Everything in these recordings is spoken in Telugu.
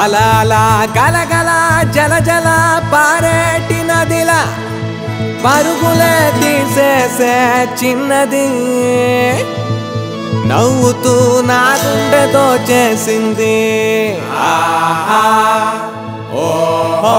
అలా అలా గలగల జల జల పారేటి నదిలా పరుగులే తీసేసే చిన్నది నవ్వుతూ నా గుండెతో చేసింది ఆహా ఓహో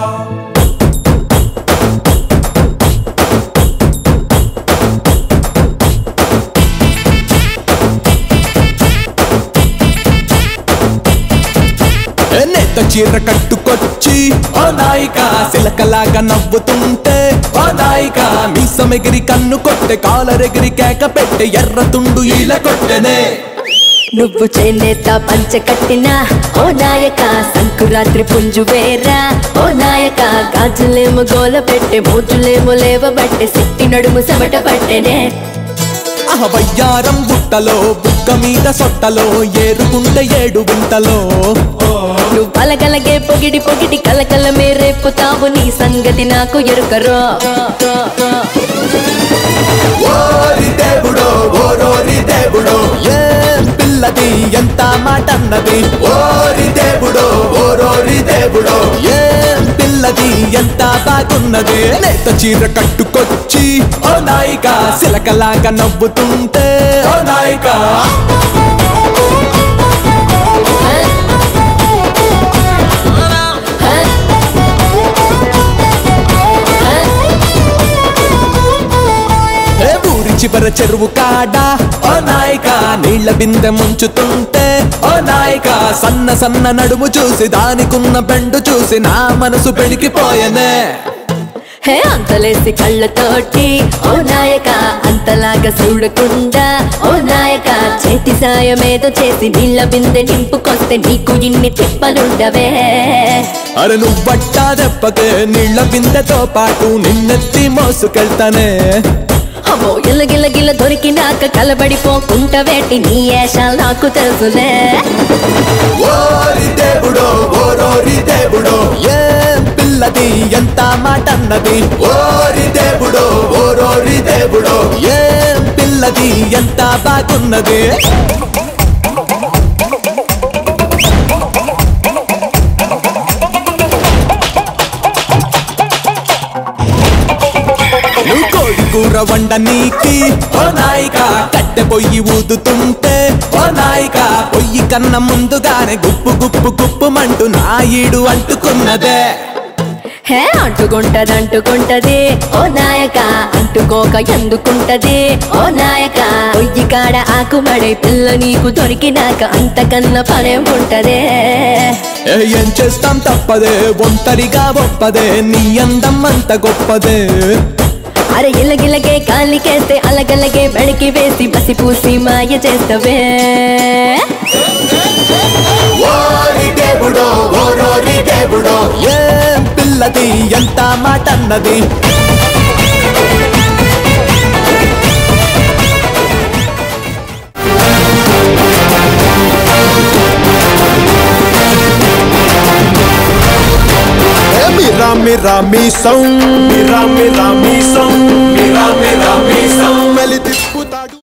నెత్త చీర కట్టుకొచ్చి ఓ నాయిక సిలకలాగా నవ్వుతుంటే ఓ నాయిక మీసమెగిరి కన్ను కొట్టె కాలరెగిరి కేక పెట్టె ఎర్ర తుండు ఈల కొట్టెనే నువ్వు చేనేత పంచ కట్టిన ఓ నాయక సంకురాత్రి పుంజు వేరా ఓ నాయక గాజులేమో గోల పెట్టే మోజులేమో లేవబట్టే సిట్టి నడుము చెమట పట్టెనే అహ వయ్యారం బుట్టలో బుక్క మీద సొట్టలో ఏరుకుంటే ఏడు గుంటలో నువ్వు పలకలగే పొగిడి పొగిడి కలకల మేరేపుతావు నీ సంగతి నాకు ఎరుకరో ఓరి దేవుడో ఓరోరి దేవుడో ఏం పిల్లది ఎంత మాట అన్నది ఓరి దేవుడో ఓరోరి దేవుడో ఏం పిల్లది ఎంత బాగున్నది నేత చీర కట్టుకొచ్చి ఓ నాయిక సిలకలాగా నవ్వుతుంటే ఓ నాయిక ఏ ఊరి చివర చెరువు కాడ ఓ నాయక నీళ్ల బిందె ముంచుతుంటే ఓ నాయక సన్న సన్న నడుము చూసి దానికున్న బెండు చూసి నా మనసు పెడికిపోయనే హే అంతలేసి కళ్ళతోటి ఓ నాయక అంతలాగా చూడకుండా ఓ నాయక చేతి సాయమేదో చేసి నీళ్ళ బిందె నింపుకొస్తే నీకు ఇన్ని తిప్పలుండవే అరే నువ్వట్టా దెబ్బకే నీళ్ల బిందెతో పాటు నిన్నెత్తి మోసుకెళ్తానే అమ్మో ఇలగిలగిల దొరికినాక కలబడిపోకుంట వేటి నీ ఏషాలు నాకు తెలుసులే ఓరి దేవుడో ఓరోరి దేవుడో ఏం పిల్లది ఎంత మాట అన్నది ఓరి దేవుడో ఓరోరి దేవుడో ఏం పిల్లది ఎంత బాగున్నది నువ్వు కోడి కూర వండనీకి ఓ నాయిక కట్టె పొయ్యి ఊదుతుంటే ఓ నాయిక పొయ్యి కన్నా ముందుగానే గుప్పు గుప్పు గుప్పుమంటూ నాయుడు అంటుకున్నదే హే అంటుకుంటది అంటుకుంటది ఓ నాయక అంటుకోక ఎందుకుంటది ఓ నాయక పొయ్యి కాడ ఆకుమడే పిల్ల నీకు దొరికినాక అంతకన్నా పనేం ఉంటదే ఏ ఏం చేస్తాం తప్పదే ఒంటరిగా గొప్పదే నీ అందం అంత గొప్పదే అరే ఇలగిలగే కాలికేస్తే అలగలగే బడికి వేసి బసి పూసి మాయ చేస్తవే ఓరి దేవుడో ఓరోరి దేవుడో ఏం పిల్లది ఎంత మాట అన్నది Mira, mira mi son, mira, mira mi son.